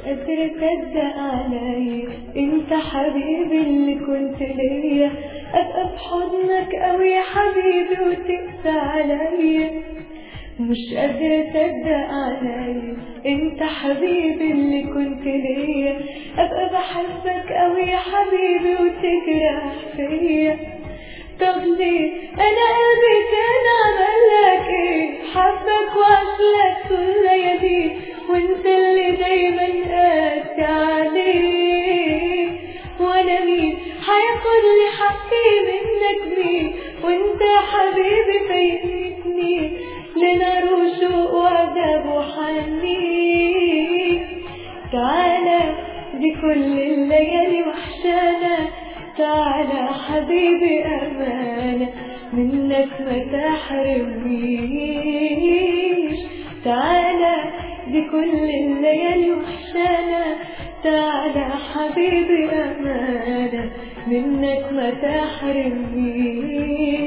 قادرة تصدق عليا انت حبيبي اللي كنت ليا ابقى في حضنك اوي يا حبيبي وتقسى عليا مش قادرة تصدق عليا انت حبيبي اللي كنت ليا ابقى بحبك اوي يا حبيبي وتجرح فيا طب ليه انا قلبي كان عملك ايه حبك وعشلك طول ليالي وانت اللي دايما قاسي عليه وانا مين هياخد لي حقي منك مين وانت يا حبيبي فايتني لنار وشوق وعذاب وحنين تعالى دي كل الليالي وحشانة تعالى حبيبي أمانة منك ما تحرمنيش تعالى دي كل الليالي وحشانة تعالى حبيبي أمانة منك ما تحرمنيش